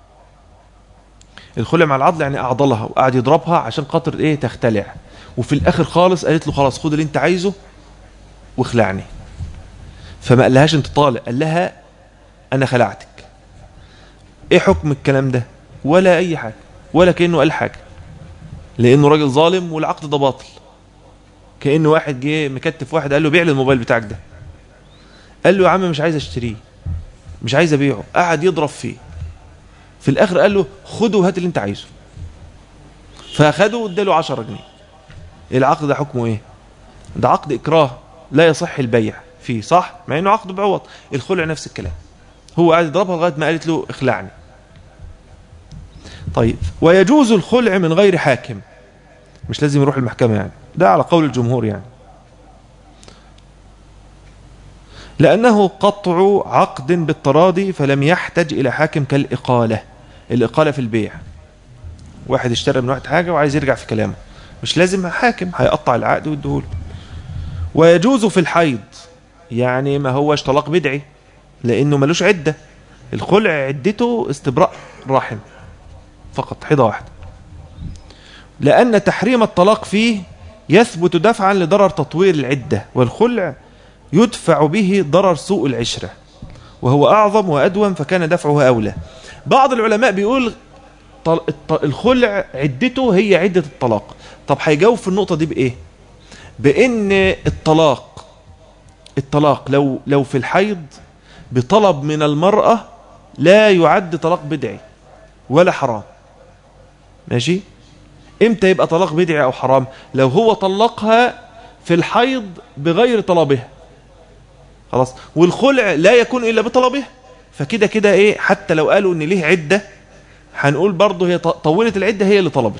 الخلع مع العضل يعني اعضلها وقعد يضربها عشان خاطر ايه تختلع وفي الاخر خالص قالت له خلاص خد اللي انت عايزه واخلعني فما قالهاش انت طالق قال لها انا خلعتك ايه حكم الكلام ده ولا اي حاجه ولا كانه قال حاجه لانه راجل ظالم والعقد ده باطل كانه واحد جه مكتف واحد قال له بيع لي الموبايل بتاعك ده قال له يا عم مش عايز اشتريه مش عايز ابيعه قعد يضرب فيه في الاخر قال له خده وهات اللي انت عايزه فاخده واداله 10 جنيه العقد ده حكمه ايه ده عقد اكراه لا يصح البيع فيه صح مع انه عقد بعوض الخلع نفس الكلام هو قاعد يضربها لغايه ما قالت له اخلعني طيب ويجوز الخلع من غير حاكم مش لازم يروح المحكمه يعني ده على قول الجمهور يعني لأنه قطع عقد بالتراضي فلم يحتج إلى حاكم كالإقالة الإقالة في البيع واحد اشترى من واحد حاجة وعايز يرجع في كلامه مش لازم حاكم هيقطع العقد ويديهوله ويجوز في الحيض يعني ما هوش طلاق بدعي لأنه ملوش عدة الخلع عدته استبراء رحم فقط حيضة واحدة لأن تحريم الطلاق فيه يثبت دفعا لضرر تطوير العدة والخلع يدفع به ضرر سوء العشرة وهو أعظم وأدوم فكان دفعه أولى بعض العلماء بيقول طل- الط- الخلع عدته هي عدة الطلاق طب هيجاوب في النقطة دي بإيه بإن الطلاق الطلاق لو لو في الحيض بطلب من المرأة لا يعد طلاق بدعي ولا حرام ماشي امتى يبقى طلاق بدعي او حرام لو هو طلقها في الحيض بغير طلبها خلاص والخلع لا يكون الا بطلبها فكده كده ايه حتى لو قالوا ان ليه عده هنقول برضه هي ط- طولت العده هي اللي طلبت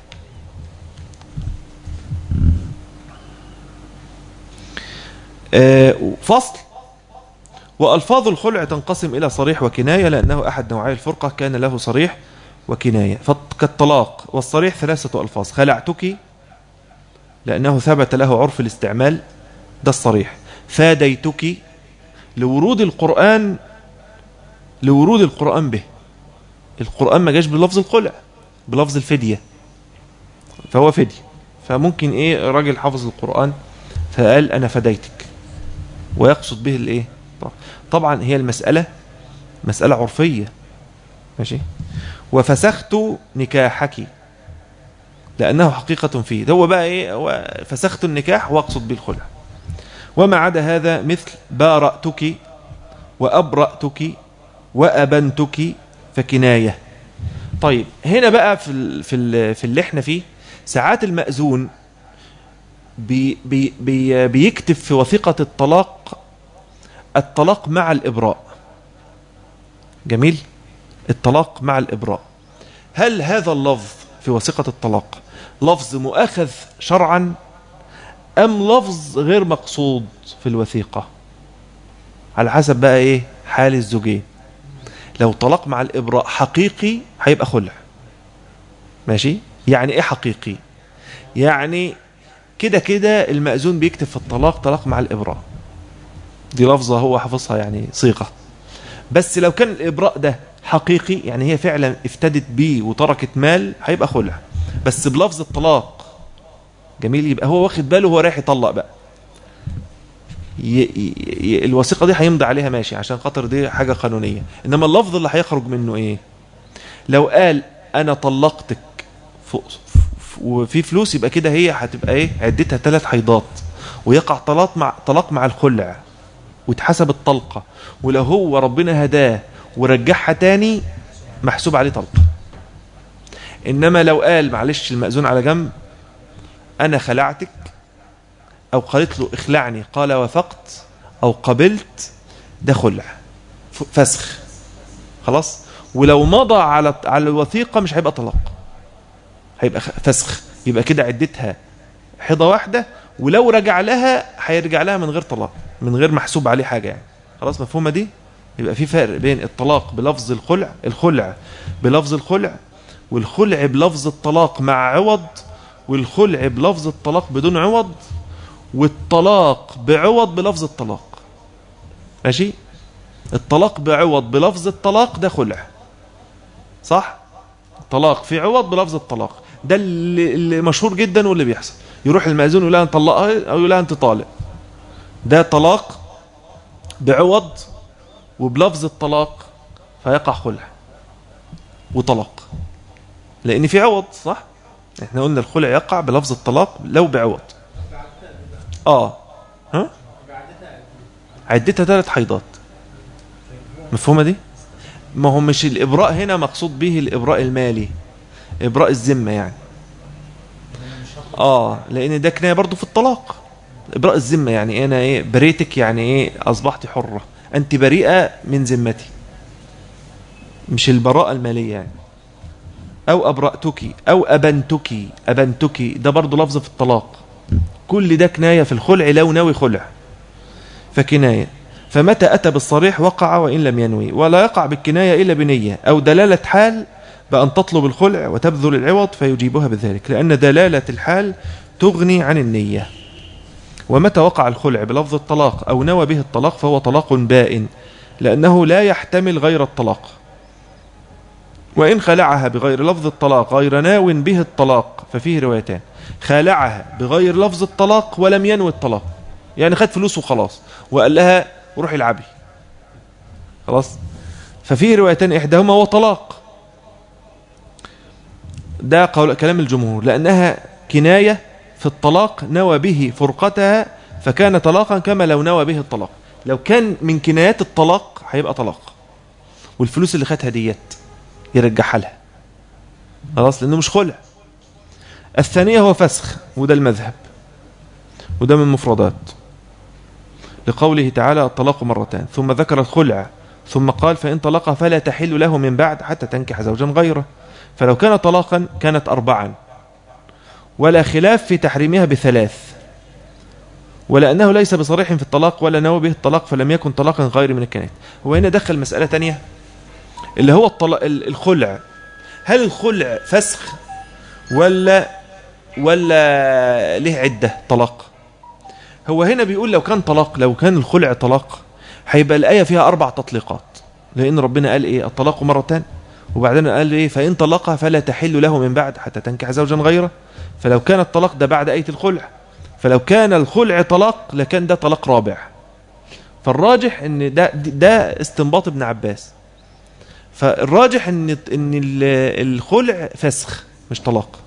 آه، فصل والفاظ الخلع تنقسم الى صريح وكنايه لانه احد نوعي الفرقه كان له صريح وكنايه فط- كالطلاق والصريح ثلاثه الفاظ خلعتك لانه ثبت له عرف الاستعمال ده الصريح فاديتك لورود القرآن لورود القرآن به القرآن ما جاش بلفظ الخلع بلفظ الفدية فهو فدية فممكن ايه راجل حافظ القرآن فقال انا فديتك ويقصد به الايه طبعا هي المسألة مسألة عرفية ماشي وفسخت نكاحك لأنه حقيقة فيه ده هو بقى إيه هو فسخت النكاح واقصد بالخلع وما عدا هذا مثل بارأتك وأبرأتك وأبنتك فكناية طيب هنا بقى في ال في ال في اللي احنا فيه ساعات المأذون بي بي بي بيكتب في وثيقة الطلاق الطلاق مع الإبراء جميل الطلاق مع الإبراء هل هذا اللفظ في وثيقة الطلاق لفظ مؤخذ شرعا أم لفظ غير مقصود في الوثيقة على حسب بقى إيه حال الزوجين لو طلاق مع الإبراء حقيقي هيبقى خلع ماشي يعني إيه حقيقي يعني كده كده المأذون بيكتب في الطلاق طلاق مع الإبراء دي لفظة هو حافظها يعني صيغة بس لو كان الإبراء ده حقيقي يعني هي فعلا افتدت بيه وتركت مال هيبقى خلع بس بلفظ الطلاق جميل يبقى هو واخد باله وهو رايح يطلق بقى ي... ي... الوثيقه دي هيمضي عليها ماشي عشان خاطر دي حاجه قانونيه انما اللفظ اللي هيخرج منه ايه لو قال انا طلقتك ف... ف... وفي فلوس يبقى كده هي هتبقى ايه عدتها ثلاث حيضات ويقع طلاق مع طلاق مع الخلع وتحسب الطلقه ولو هو ربنا هداه ورجعها تاني محسوب عليه طلق انما لو قال معلش المأذون على جنب انا خلعتك او قالت له اخلعني قال وافقت او قبلت ده خلع فسخ خلاص ولو مضى على على الوثيقه مش هيبقى طلاق هيبقى فسخ يبقى كده عدتها حيضه واحده ولو رجع لها هيرجع لها من غير طلاق من غير محسوب عليه حاجه يعني خلاص مفهومه دي يبقى في فرق بين الطلاق بلفظ الخلع الخلع بلفظ الخلع والخلع بلفظ الطلاق مع عوض والخلع بلفظ الطلاق بدون عوض والطلاق بعوض بلفظ الطلاق ماشي الطلاق بعوض بلفظ الطلاق ده خلع صح طلاق في عوض بلفظ الطلاق ده اللي, اللي مشهور جدا واللي بيحصل يروح المأذون يقول لها انت طلقها او يقول لها انت طالق ده طلاق بعوض وبلفظ الطلاق فيقع خلع وطلاق لان في عوض صح احنا قلنا الخلع يقع بلفظ الطلاق لو بعوض اه ها عدتها ثلاث حيضات مفهومه دي ما هو مش الابراء هنا مقصود به الابراء المالي ابراء الذمه يعني اه لان ده كنايه برضه في الطلاق ابراء الذمه يعني انا ايه بريتك يعني ايه اصبحت حره انت بريئه من ذمتي مش البراءه الماليه يعني او ابرأتك او ابنتك ابنتك ده برضه لفظ في الطلاق كل ده كنايه في الخلع لو ناوي خلع فكنايه فمتى اتى بالصريح وقع وان لم ينوي ولا يقع بالكنايه الا بنيه او دلاله حال بان تطلب الخلع وتبذل العوض فيجيبها بذلك لان دلاله الحال تغني عن النيه ومتى وقع الخلع بلفظ الطلاق او نوى به الطلاق فهو طلاق بائن لانه لا يحتمل غير الطلاق وإن خلعها بغير لفظ الطلاق غير ناو به الطلاق ففيه روايتان خالعها بغير لفظ الطلاق ولم ينوي الطلاق يعني خد فلوس وخلاص وقال لها روحي العبي خلاص ففيه روايتان إحداهما هو طلاق ده قول كلام الجمهور لأنها كناية في الطلاق نوى به فرقتها فكان طلاقا كما لو نوى به الطلاق لو كان من كنايات الطلاق هيبقى طلاق والفلوس اللي خدها ديت يرجعها لها خلاص لانه مش خلع الثانية هو فسخ وده المذهب وده من مفردات لقوله تعالى الطلاق مرتان ثم ذكر الخلع ثم قال فإن طلقها فلا تحل له من بعد حتى تنكح زوجا غيره فلو كان طلاقا كانت أربعا ولا خلاف في تحريمها بثلاث ولأنه ليس بصريح في الطلاق ولا نوى به الطلاق فلم يكن طلاقا غير من الكنات هو هنا دخل مسألة تانية اللي هو الطلاق الخلع هل الخلع فسخ ولا ولا له عدة طلاق هو هنا بيقول لو كان طلاق لو كان الخلع طلاق هيبقى الآية فيها أربع تطليقات لأن ربنا قال إيه الطلاق مرتان وبعدين قال إيه فإن طلقها فلا تحل له من بعد حتى تنكح زوجا غيره فلو كان الطلاق ده بعد آية الخلع فلو كان الخلع طلاق لكان ده طلاق رابع فالراجح ان ده ده استنباط ابن عباس فالراجح ان ان ال- الخلع فسخ مش طلاق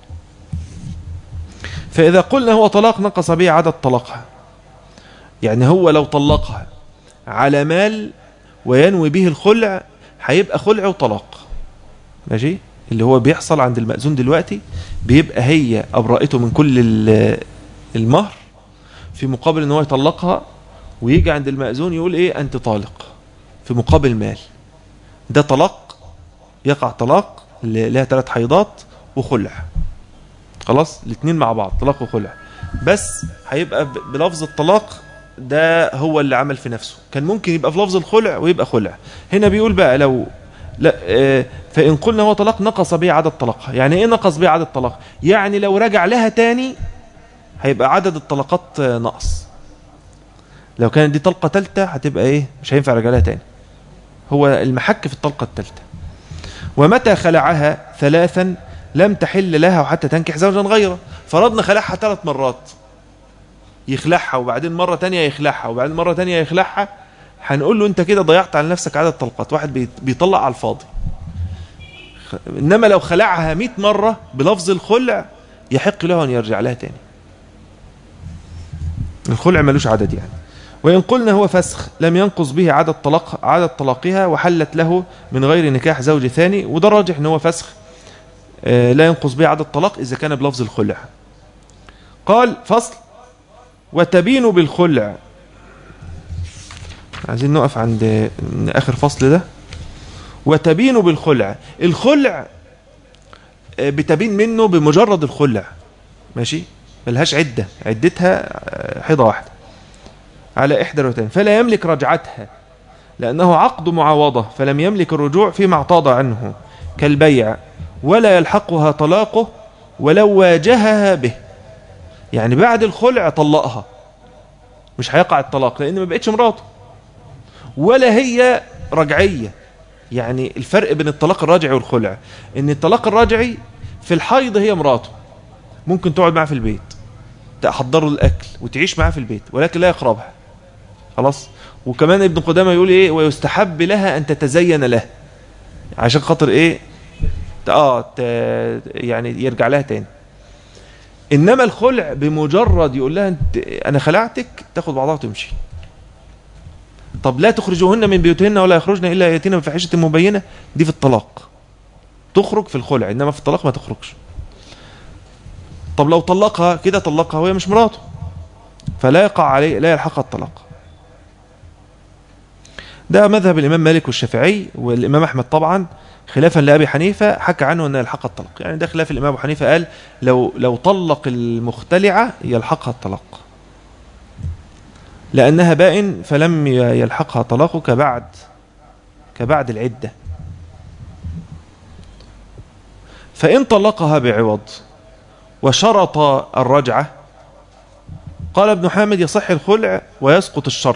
فاذا قلنا هو طلاق نقص به عدد طلاقها يعني هو لو طلقها على مال وينوي به الخلع هيبقى خلع وطلاق ماشي اللي هو بيحصل عند المأذون دلوقتي بيبقى هي أبرأته من كل ال- المهر في مقابل ان هو يطلقها ويجي عند المأذون يقول ايه انت طالق في مقابل مال ده طلاق يقع طلاق ل- لها ثلاث حيضات وخلع خلاص الاثنين مع بعض طلاق وخلع بس هيبقى ب- بلفظ الطلاق ده هو اللي عمل في نفسه كان ممكن يبقى في لفظ الخلع ويبقى خلع هنا بيقول بقى لو لا آه، فإن قلنا هو طلاق نقص به عدد طلاقها يعني ايه نقص به عدد طلاق يعني لو رجع لها تاني هيبقى عدد الطلقات آه، نقص لو كانت دي طلقة تالتة هتبقى ايه مش هينفع رجع لها تاني هو المحك في الطلقة التالتة ومتى خلعها ثلاثا لم تحل لها وحتى تنكح زوجا غيره فرضنا خلعها ثلاث مرات يخلعها وبعدين مرة تانية يخلعها وبعدين مرة تانية يخلعها هنقول له انت كده ضيعت على نفسك عدد طلقات واحد بيت- بيطلع على الفاضي خ- انما لو خلعها 100 مرة بلفظ الخلع يحق له ان يرجع لها تاني الخلع ملوش عدد يعني وإن قلنا هو فسخ لم ينقص به عدد طلاق عدد طلاقها وحلت له من غير نكاح زوج ثاني وده راجح ان هو فسخ آه، لا ينقص به عدد طلاق إذا كان بلفظ الخلع قال فصل وتبين بالخلع عايزين نقف عند آخر فصل ده وتبين بالخلع الخلع آه، بتبين منه بمجرد الخلع ماشي ملهاش عدة عدتها آه، حيضة واحدة على إحدى الروايتين فلا يملك رجعتها لأنه عقد معاوضة فلم يملك الرجوع فيما اعتاض عنه كالبيع ولا يلحقها طلاقه ولو واجهها به يعني بعد الخلع طلقها مش هيقع الطلاق لأن ما بقتش مراته ولا هي رجعية يعني الفرق بين الطلاق الراجعي والخلع ان الطلاق الراجعي في الحيض هي مراته ممكن تقعد معاه في البيت تحضر له الاكل وتعيش معاه في البيت ولكن لا يقربها خلاص وكمان ابن قدامه يقول ايه ويستحب لها ان تتزين له عشان خاطر ايه ت- اه ت- يعني يرجع لها تاني انما الخلع بمجرد يقول لها انت انا خلعتك تاخد بعضها وتمشي طب لا تخرجوهن من بيوتهن ولا يخرجن الا ياتين بفاحشه مبينه دي في الطلاق تخرج في الخلع انما في الطلاق ما تخرجش طب لو طلقها كده طلقها وهي مش مراته فلا يقع عليه لا يلحقها الطلاق ده مذهب الامام مالك والشافعي والامام احمد طبعا خلافا لابي حنيفه حكى عنه ان يلحقها الطلاق يعني ده خلاف الامام ابو حنيفه قال لو لو طلق المختلعه يلحقها الطلاق لانها بائن فلم ي- يلحقها طلاق كبعد كبعد العده فان طلقها بعوض وشرط الرجعه قال ابن حامد يصح الخلع ويسقط الشرط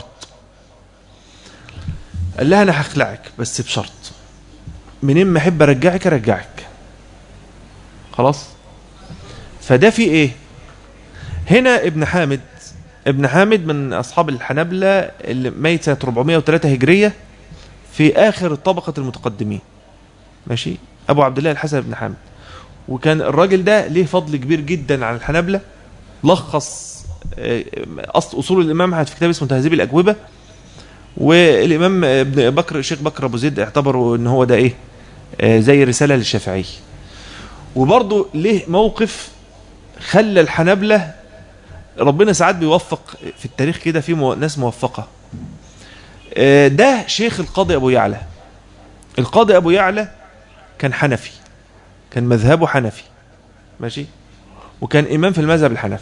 قال لها انا هخلعك بس بشرط منين ما احب ارجعك ارجعك خلاص فده في ايه هنا ابن حامد ابن حامد من اصحاب الحنابلة اللي ميت سنة 403 هجرية في اخر طبقة المتقدمين ماشي ابو عبد الله الحسن بن حامد وكان الراجل ده ليه فضل كبير جدا عن الحنابلة لخص آه، اصل اصول الامام أحمد في كتاب اسمه تهذيب الاجوبه والامام ابن بكر الشيخ بكر ابو زيد اعتبروا ان هو ده ايه آه، زي رساله للشافعي وبرضه ليه موقف خلى الحنابلة ربنا ساعات بيوفق في التاريخ كده في مو- ناس موفقة آه، ده شيخ القاضي أبو يعلى القاضي أبو يعلى كان حنفي كان مذهبه حنفي ماشي وكان إمام في المذهب الحنفي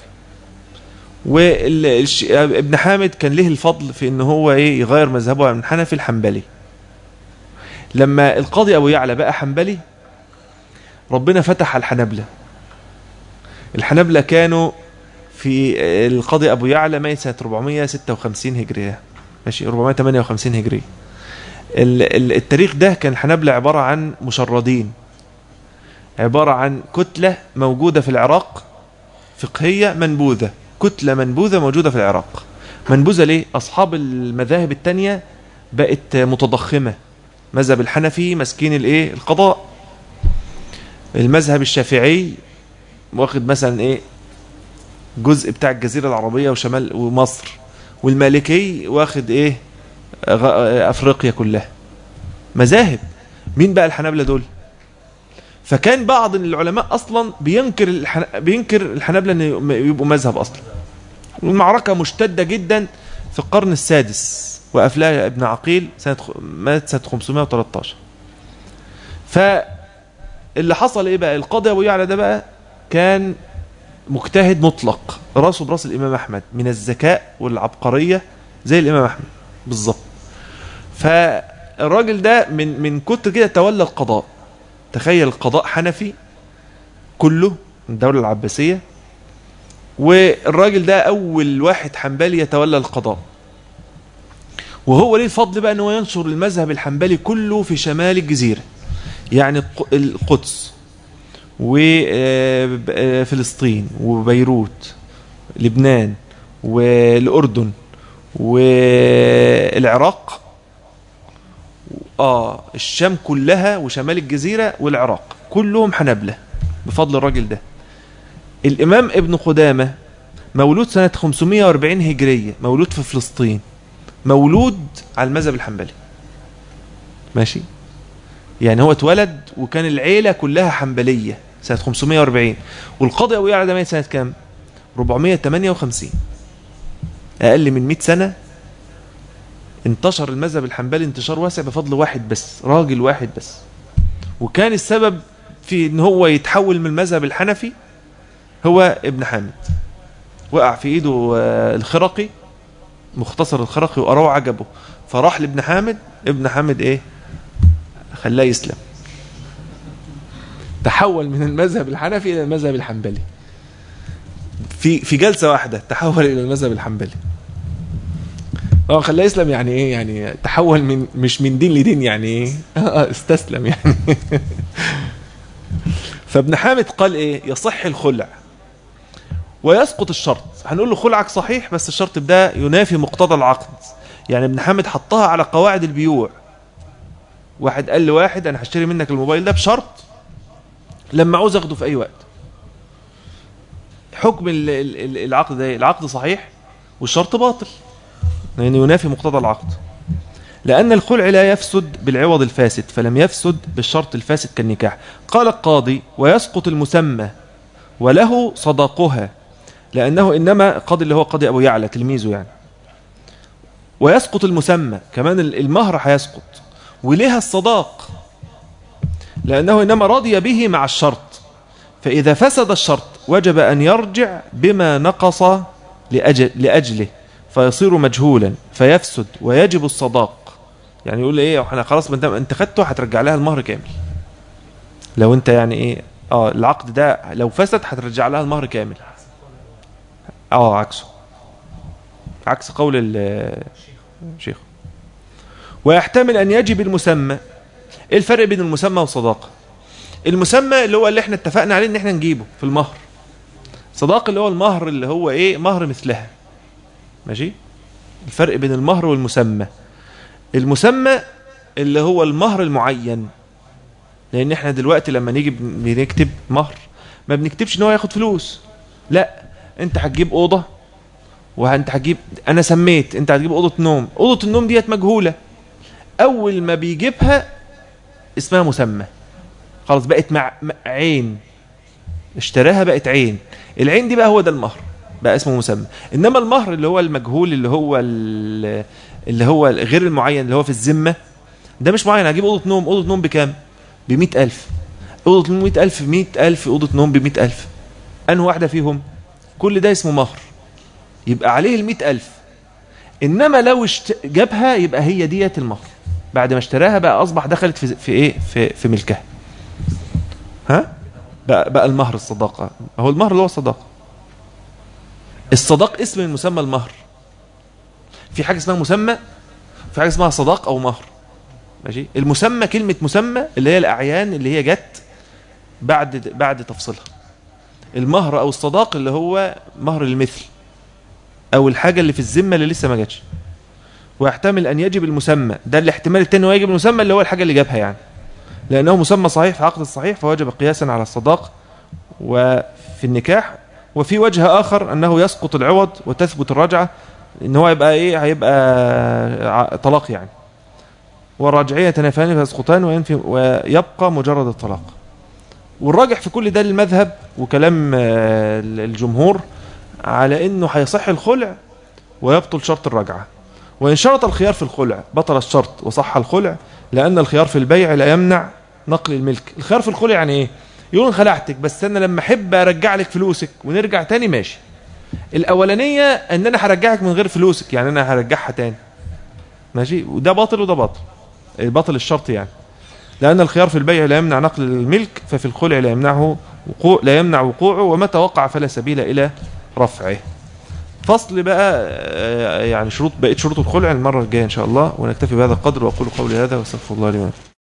وابن حامد كان له الفضل في ان هو ايه يغير مذهبه من حنفي الحنبلي لما القاضي ابو يعلى بقى حنبلي ربنا فتح على الحنبلة الحنبلة كانوا في القاضي ابو يعلى ميت سنة 456 هجرية ماشي 458 هجرية ال- ال- التاريخ ده كان الحنبلة عبارة عن مشردين عبارة عن كتلة موجودة في العراق فقهية منبوذة كتلة منبوذة موجودة في العراق منبوذة ليه أصحاب المذاهب التانية بقت متضخمة مذهب الحنفي مسكين الايه القضاء المذهب الشافعي واخد مثلا ايه جزء بتاع الجزيرة العربية وشمال ومصر والمالكي واخد ايه غ- افريقيا كلها مذاهب مين بقى الحنابلة دول فكان بعض العلماء اصلا بينكر الحن... بينكر الحنابلة ان يبقوا مذهب اصلا والمعركة مشتدة جدا في القرن السادس وافلاها ابن عقيل سنة خ- مات سنة 513 فاللي حصل ايه بقى القاضي ابو يعلى ده بقى كان مجتهد مطلق راسه براس الامام احمد من الذكاء والعبقريه زي الامام احمد بالظبط فالراجل ده من من كتر كده تولى القضاء تخيل القضاء حنفي كله من الدوله العباسيه والراجل ده اول واحد حنبلي يتولى القضاء وهو ليه الفضل بقى ان هو ينشر المذهب الحنبلي كله في شمال الجزيره يعني الق- القدس وفلسطين وبيروت لبنان والأردن والعراق اه الشام كلها وشمال الجزيرة والعراق كلهم حنبلة بفضل الراجل ده الإمام ابن قدامة مولود سنة 540 هجرية مولود في فلسطين مولود على المذهب الحنبلي ماشي يعني هو اتولد وكان العيلة كلها حنبلية سنة 540 والقاضي أبو يعلى ده مات سنة كام 458 أقل من 100 سنة انتشر المذهب الحنبلي انتشار واسع بفضل واحد بس راجل واحد بس وكان السبب في ان هو يتحول من المذهب الحنفي هو ابن حامد وقع في ايده آه، الخرقي مختصر الخرقي وقراه عجبه فراح لابن حامد ابن حامد ايه خلاه يسلم تحول من المذهب الحنفي الى المذهب الحنبلي في في جلسه واحده تحول الى المذهب الحنبلي اه خلاه يسلم يعني ايه يعني تحول من مش من دين لدين يعني ايه آه، استسلم يعني فابن حامد قال ايه يصح الخلع ويسقط الشرط هنقول له خلعك صحيح بس الشرط ده ينافي مقتضى العقد يعني ابن حامد حطها على قواعد البيوع واحد قال لواحد انا هشتري منك الموبايل ده بشرط لما عاوز اخده في اي وقت حكم ال- ال- ال- العقد ده إيه؟ العقد صحيح والشرط باطل لانه ينافي مقتضى العقد لأن الخلع لا يفسد بالعوض الفاسد فلم يفسد بالشرط الفاسد كالنكاح قال القاضي ويسقط المسمى وله صداقها لأنه إنما قاضي اللي هو قاضي أبو يعلى تلميذه يعني ويسقط المسمى كمان ال- المهر هيسقط وليها الصداق لأنه إنما رضي به مع الشرط فإذا فسد الشرط وجب أن يرجع بما نقص لأجل لأجله فيصير مجهولا فيفسد ويجب الصداق يعني يقول ايه احنا خلاص ما انت انت خدته هترجع لها المهر كامل لو انت يعني ايه اه العقد ده لو فسد هترجع لها المهر كامل اه عكسه عكس قول ال- الشيخ ويحتمل ان يجب المسمى ايه الفرق بين المسمى والصداقه المسمى اللي هو اللي احنا اتفقنا عليه ان احنا نجيبه في المهر صداقه اللي هو المهر اللي هو ايه مهر مثلها ماشي الفرق بين المهر والمسمى المسمى اللي هو المهر المعين لان احنا دلوقتي لما نيجي بن- بنكتب مهر ما بنكتبش ان هو ياخد فلوس لا انت هتجيب اوضه وانت هتجيب انا سميت انت هتجيب اوضه نوم اوضه النوم ديت مجهوله اول ما بيجيبها اسمها مسمى خلاص بقت مع م- عين اشتراها بقت عين العين دي بقى هو ده المهر بقى اسمه مسمى انما المهر اللي هو المجهول اللي هو ال- اللي هو غير المعين اللي هو في الذمه ده مش معين هجيب اوضه نوم اوضه نوم بكام ب ألف اوضه نوم 100000 100000 اوضه نوم ب ألف انه واحده فيهم كل ده اسمه مهر يبقى عليه ال ألف انما لو اشت... جابها يبقى هي ديت المهر بعد ما اشتراها بقى اصبح دخلت في في ايه في في ملكها ها بقى, بقى المهر الصداقه هو المهر اللي هو الصداقه الصداق اسم من مسمى المهر في حاجه اسمها مسمى في حاجه اسمها صداق او مهر ماشي المسمى كلمه مسمى اللي هي الاعيان اللي هي جت بعد بعد تفصيلها المهر او الصداق اللي هو مهر المثل او الحاجه اللي في الذمه اللي لسه ما جاتش ويحتمل ان يجب المسمى ده الاحتمال الثاني ويجب المسمى اللي هو الحاجه اللي جابها يعني لانه مسمى صحيح في عقد الصحيح فوجب قياسا على الصداق وفي النكاح وفي وجه اخر انه يسقط العوض وتثبت الرجعه ان هو يبقى ايه هيبقى ع- طلاق يعني والراجعيه تنافيان فيسقطان وينفي ويبقى مجرد الطلاق والراجح في كل ده المذهب وكلام آه، الجمهور على انه هيصح الخلع ويبطل شرط الرجعه وان شرط الخيار في الخلع بطل الشرط وصح الخلع لان الخيار في البيع لا يمنع نقل الملك الخيار في الخلع يعني ايه يقول خلعتك بس انا لما احب ارجع لك فلوسك ونرجع تاني ماشي الاولانيه ان انا هرجعك من غير فلوسك يعني انا هرجعها تاني ماشي وده باطل وده باطل باطل الشرط يعني لأن الخيار في البيع لا يمنع نقل الملك ففي الخلع لا يمنعه وقوع لا يمنع وقوعه ومتى وقع فلا سبيل إلى رفعه فصل بقى آه، يعني شروط بقيت شروط الخلع المرة الجاية إن شاء الله ونكتفي بهذا القدر وأقول قولي هذا واستغفر الله لي ولكم